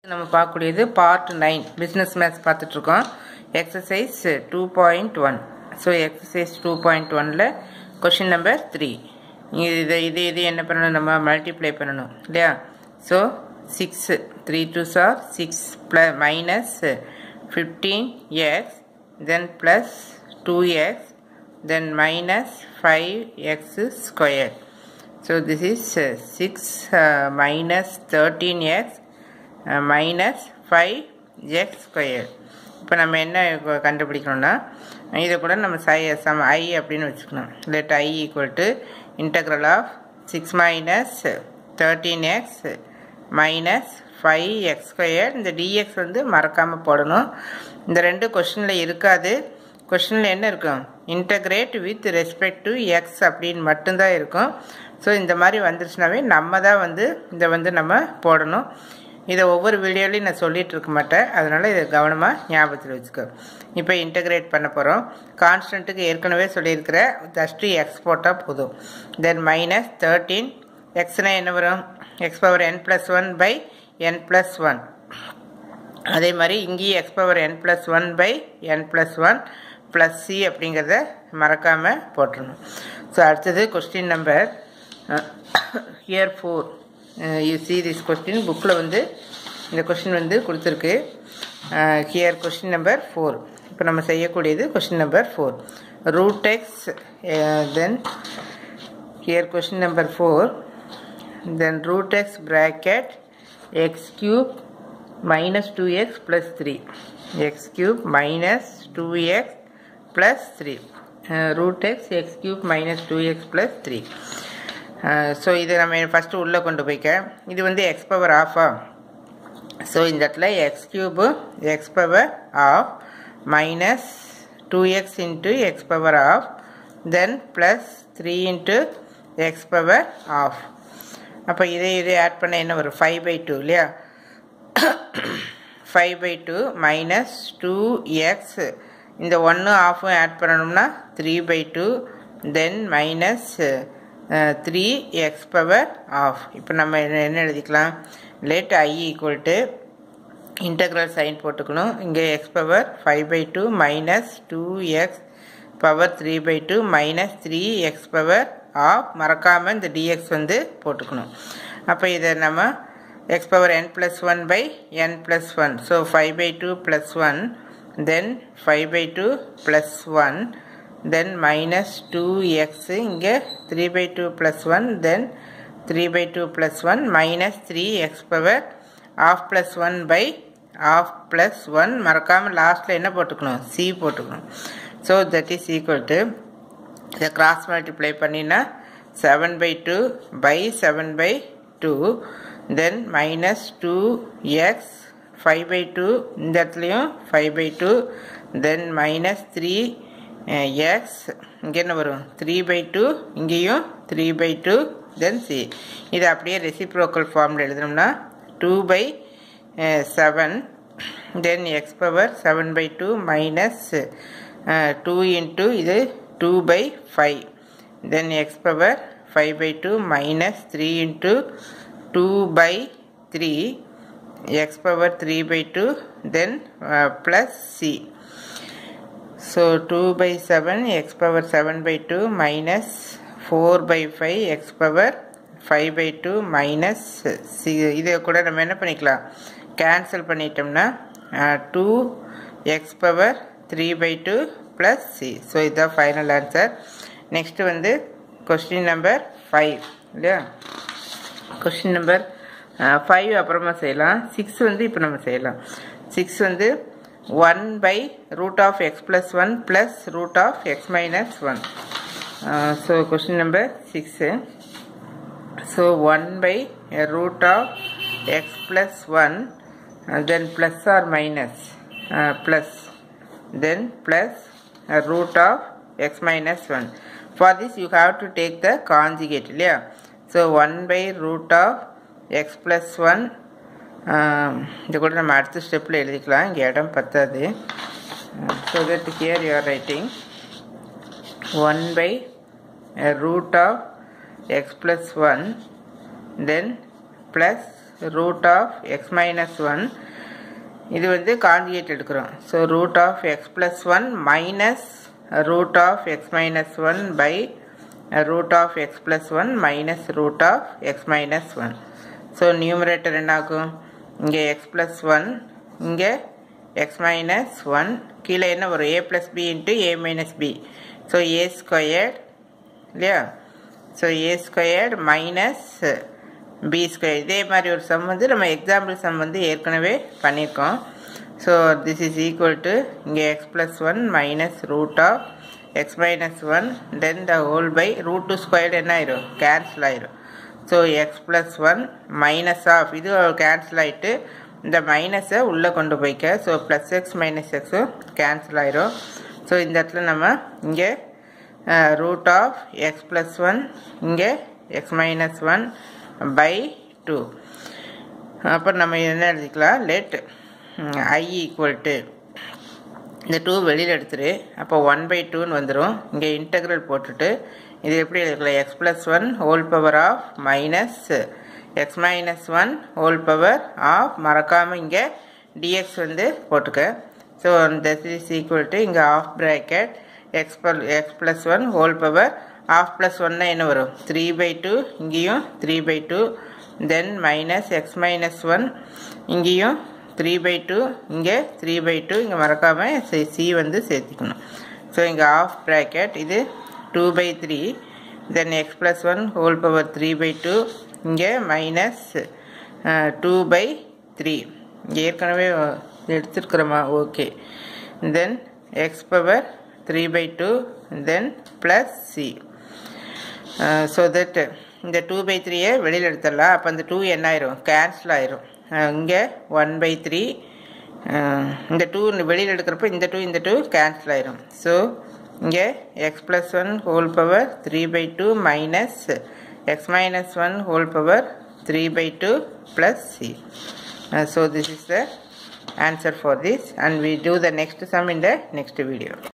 நம்ம பார்க்கக்கூடியது part nine business maths பார்த்துட்ருக்கோம் exercise two point one so exercise two point ஒனில் கொஷின் நம்பர் த்ரீ இது இது இது என்ன பண்ணணும் நம்ம மல்டிப்ளை பண்ணணும் இல்லையா so six three two sir six plus minus fifteen x then plus two x then minus five x square so this is six minus thirteen x minus five x square இப்போ நம்ம என்ன க- கண்டுபிடிக்கணும்னா இதை கூட நம்ம சை சம் ஐ அப்படின்னு வச்சுக்கணும் let I equal to integral of six minus thirteen x minus five x square இந்த டிஎக்ஸ் வந்து மறக்காமல் போடணும் இந்த ரெண்டு கொஷினில் இருக்காது கொஷினில் என்ன இருக்கும் integrate with respect to x அப்படின்னு மட்டும்தான் இருக்கும் ஸோ இந்த மாதிரி வந்துருச்சுனாவே நம்ம தான் வந்து இதை வந்து நம்ம போடணும் இதை ஒவ்வொரு வீடியோலையும் நான் சொல்லிட்டு இருக்க மாட்டேன் அதனால் இதை கவனமாக ஞாபகத்தில் வச்சுக்கோ இப்போ இன்டகிரேட் பண்ண போகிறோம் கான்ஸ்டன்ட்டுக்கு ஏற்கனவே சொல்லியிருக்கிற ஜஸ்ட்டு எக்ஸ் போட்டால் போதும் தென் மைனஸ் தேர்ட்டீன் எக்ஸ்னால் என்ன வரும் x power n plus one by n plus one அதே மாதிரி இங்கேயும் x power n plus one by n plus one plus c அப்படிங்கிறத மறக்காமல் போட்டுருணும் ஸோ அடுத்தது question number here four you see this question புக்கில் வந்து இந்த கொஸ்டின் வந்து கொடுத்துருக்கு ஹியர் கொஸ்டின் நம்பர் ஃபோர் இப்போ நம்ம செய்யக்கூடியது question number four root x then here question number four then root x bracket x cube minus 2x plus 3 x cube minus 2x plus 3 uh, root x x cube minus 2x plus 3 so இது நம்ம first உள்ளே கொண்டு போய்க்க இது வந்து X power ஆஃபா so இந்த இடத்துல x cube x power of minus two x into x power of then plus three into x power of அப்போ இதை இதை ஆட் பண்ண என்ன வரும் ஃபைவ் பை டூ இல்லையா five by two minus two x இந்த ஒன்று ஆஃபும் ஆட் பண்ணணும்னா three by two then minus three x power of இப்போ நம்ம என்ன என்ன எழுதிக்கலாம் let I equal to integral sign போட்டுக்கணும் இங்கே x power five by two minus two x power three by two minus three x power of மறக்காமல் இந்த dx வந்து போட்டுக்கணும் அப்போ இதை நம்ம x power n plus one by n plus one so five by two plus one then five by two plus one then minus two x இங்கே three by two plus one then three by two plus one minus three x power of plus one by of plus one மறக்காமல் லாஸ்ட்டில் என்ன போட்டுக்கணும் c போட்டுக்கணும் so that is equal to இதை cross multiply பண்ணினா seven by two by seven by two then minus two x five by two இந்த இடத்துலையும் five by two then minus three x இங்கே என்ன வரும் த்ரீ பை டூ இங்கேயும் three by two then c இது அப்படியே reciprocal ஃபார்மில் எழுதணும்னா two by seven then x power seven by two minus two into இது two by five then x power five by two minus three into two by three x power three by two then plus c So 2 by 7 x power 7 by 2 minus 4 by 5 x power 5 by 2 minus 6 இதை கூட நம்ம என்ன பண்ணிக்கலாம் cancel பண்ணிட்டோம்னா two x power three by two plus c so இதுதான் final answer next வந்து question number five இல்லையா question number five அப்புறமா செய்யலாம் சிக்ஸ் வந்து இப்போ நம்ம செய்யலாம் சிக்ஸ் வந்து one by root of x plus one plus root of x minus one so question number six so one by root of x plus one then plus or minus plus then plus root of x minus one for this you have to take the conjugate இல்லையா so one by root of x plus one இது கூட நம்ம அடுத்த ஸ்டெப்பில் எழுதிக்கலாம் இங்கே இடம் பத்தாது so that here you are writing one by root of x plus one then plus root of x minus one இது வந்து கான்ஜுகேட் எடுக்கிறோம் so root of x plus one minus root of x minus one by root of x plus one minus root of x minus one so numerator என்ன ஆகும் இங்கே x plus one இங்கே x minus one கீழே என்ன வரும் A plus B into A minus B so A squared இல்லையா so A squared minus B square இதே மாதிரி ஒரு சம் வந்து நம்ம எக்ஸாம்பிள் சம் வந்து ஏற்கனவே பண்ணியிருக்கோம் so this is equal to இங்கே x plus one minus root of x minus one then the whole by root two squared என்ன ஆயிரும் கேன்சல் ஆயிரும் so x plus one minus of இது கேன்சல் ஆகிட்டு இந்த மைனஸை உள்ளே கொண்டு போய்க்க ஸோ ப்ளஸ் எக்ஸ் மைனஸ் எக்ஸும் கேன்சல் ஆயிரும் ஸோ இந்த இடத்துல நம்ம இங்கே root of x plus one இங்கே x minus one by two அப்போ நம்ம என்ன எழுதிக்கலாம் லெட் ஐ ஈக்குவல் டு இந்த டூ வெளியில் எடுத்துரு அப்போ ஒன் பை டூன்னு வந்துடும் இங்கே இன்டெக்ரல் போட்டுட்டு இது எப்படி எழுதிக்கலாம் x plus one whole power of minus x minus one whole power of மறக்காமல் இங்கே டிஎக்ஸ் வந்து போட்டுக்க so that is equal to இங்கே of bracket x plus x plus one whole power of plus ஒன்னா என்ன வரும் த்ரீ பை டூ இங்கேயும் three by two then minus x minus one இங்கேயும் த்ரீ பை டூ இங்கே three by two இங்கே மறக்காமல் c வந்து சேர்த்திக்கணும் ஸோ இங்கே ஆஃப் ப்ராக்கெட் இது two by three then x plus one whole power three by two இங்கே மைனஸ் டூ பை த்ரீ இங்கே ஏற்கனவே எடுத்துருக்குறோமா okay then x power three by two then plus c so that இந்த two by த்ரீயை வெளியில் எடுத்துடலாம் அப்போ அந்த டூ என்ன ஆயிரும் கேன்சல் ஆயிரும் இங்கே ஒன் பை த்ரீ இந்த டூ வெளியில் எடுக்கிறப்ப இந்த டூ இந்த டூ கேன்சல் ஆயிரும் ஸோ இங்கே x plus one whole power three by two minus x minus one whole power three by two plus c so this is the answer for this and we do the next sum in the next video